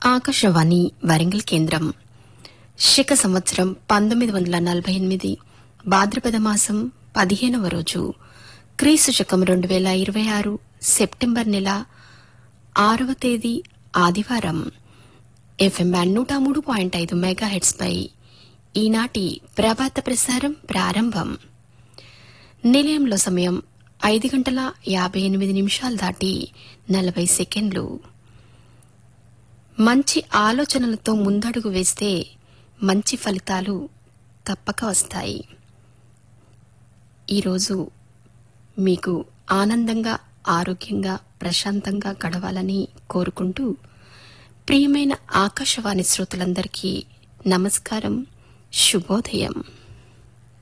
ఆకాశవాణి వరంగల్ కేంద్రం శక సంవత్సరం పంతొమ్మిది వందల నలభై ఎనిమిది భాద్రపద మాసం పదిహేనవ రోజు క్రీస్తు శకం రెండు వేల ఇరవై ఆరు సెప్టెంబర్ నెల ఆరవ తేదీ ఆదివారం ఎఫ్ఎం బ్యాండ్ నూట మూడు పాయింట్ ఐదు మెగా హెడ్స్ పై ఈనాటి ప్రభాత ప్రసారం ప్రారంభం నిలయంలో సమయం ఐదు గంటల యాభై ఎనిమిది నిమిషాలు దాటి నలభై సెకండ్లు మంచి ఆలోచనలతో ముందడుగు వేస్తే మంచి ఫలితాలు తప్పక వస్తాయి ఈరోజు మీకు ఆనందంగా ఆరోగ్యంగా ప్రశాంతంగా గడవాలని కోరుకుంటూ ప్రియమైన ఆకాశవాణి శ్రోతలందరికీ నమస్కారం శుభోదయం